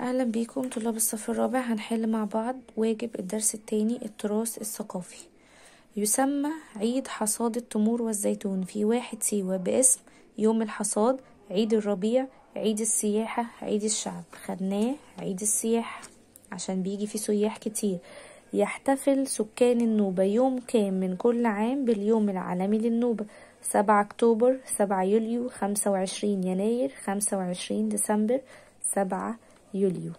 أهلا بيكم طلاب الصف الرابع هنحل مع بعض واجب الدرس التاني التراث الثقافي يسمى عيد حصاد التمور والزيتون في واحد سيوة باسم يوم الحصاد عيد الربيع عيد السياحة عيد الشعب خدناه عيد السياحة عشان بيجي فيه سياح كتير يحتفل سكان النوبة يوم كام من كل عام باليوم العالمي للنوبة سبعة أكتوبر سبعة يوليو خمسة وعشرين يناير خمسة وعشرين ديسمبر سبعة يوليو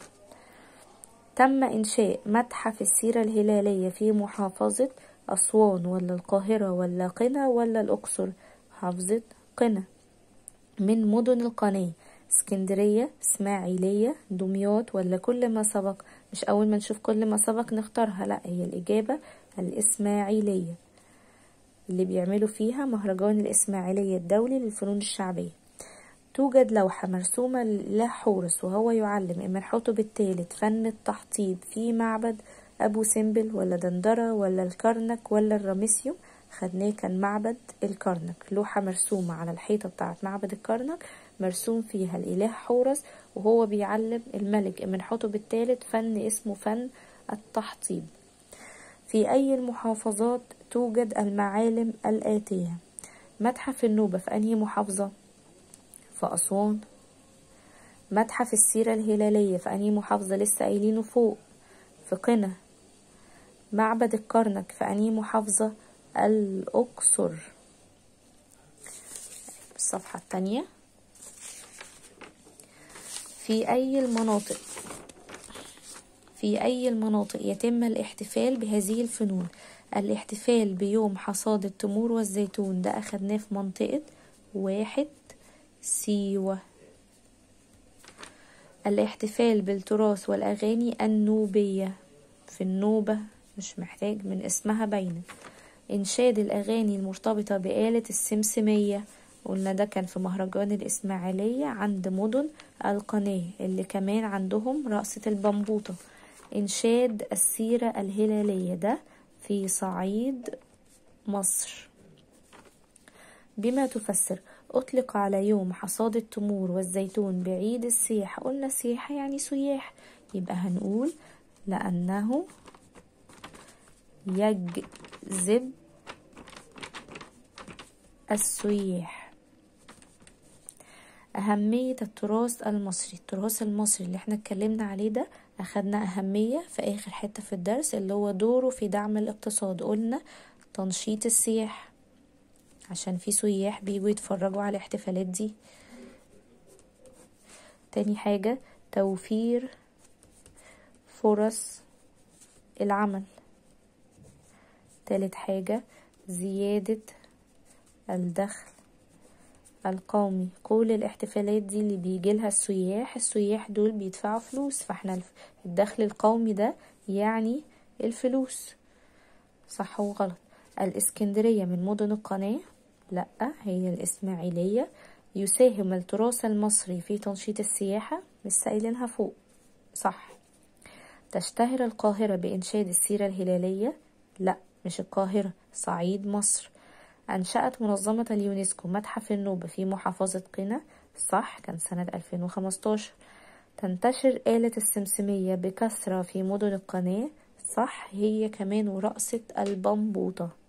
تم إنشاء متحف السيرة الهلالية في محافظة أسوان ولا القاهرة ولا قنا ولا الأقصر محافظة قنا من مدن القناة اسكندرية اسماعيلية دمياط ولا كل ما سبق مش أول ما نشوف كل ما سبق نختارها لا هي الإجابة الإسماعيلية اللي بيعملوا فيها مهرجان الإسماعيلية الدولي للفنون الشعبية توجد لوحة مرسومة لحورس وهو يعلم إمرحتب الثالث فن التحطيب في معبد أبو سمبل ولا دندرة ولا الكرنك ولا الرامسيوم خدناه كان معبد الكرنك لوحة مرسومة على الحيطة بتاعة معبد الكرنك مرسوم فيها الإله حورس وهو بيعلم الملك إمرحتب الثالث فن اسمه فن التحطيب في أي المحافظات توجد المعالم الآتية متحف النوبة في أنهي محافظة في أسوان متحف السيرة الهلالية في أنهي محافظة لسه قايلينه فوق في قنا معبد الكرنك في أنهي محافظة الأقصر الصفحة التانية في أي المناطق في أي المناطق يتم الاحتفال بهذه الفنون الاحتفال بيوم حصاد التمور والزيتون ده أخدناه في منطقة واحد سيوة الاحتفال بالتراث والأغاني النوبية في النوبة مش محتاج من اسمها باينة إنشاد الأغاني المرتبطة بآلة السمسمية قلنا ده كان في مهرجان الإسماعيلية عند مدن القناة اللي كمان عندهم رقصة البمبوطة إنشاد السيرة الهلالية ده في صعيد مصر بما تفسر أطلق على يوم حصاد التمور والزيتون بعيد السياحة قلنا السياحة يعني سياح يبقى هنقول لأنه يجذب السياح أهمية التراث المصري التراث المصري اللي احنا اتكلمنا عليه ده أخدنا أهمية في آخر حتة في الدرس اللي هو دوره في دعم الاقتصاد قلنا تنشيط السياحة عشان في سياح بيجوا يتفرجوا على الاحتفالات دي تاني حاجة توفير فرص العمل تالت حاجة زيادة الدخل القومي كل الاحتفالات دي اللي بيجيلها السياح السياح دول بيدفعوا فلوس فاحنا الدخل القومي ده يعني الفلوس صح وغلط الاسكندرية من مدن القناة لا هي الإسماعيلية يساهم التراث المصري في تنشيط السياحة مش سائلينها فوق صح تشتهر القاهرة بإنشاد السيرة الهلالية لا مش القاهرة صعيد مصر أنشأت منظمة اليونسكو متحف النوبة في محافظة قنا صح كان سنة 2015 تنتشر آلة السمسمية بكثرة في مدن القناة صح هي كمان ورقصة البمبوطة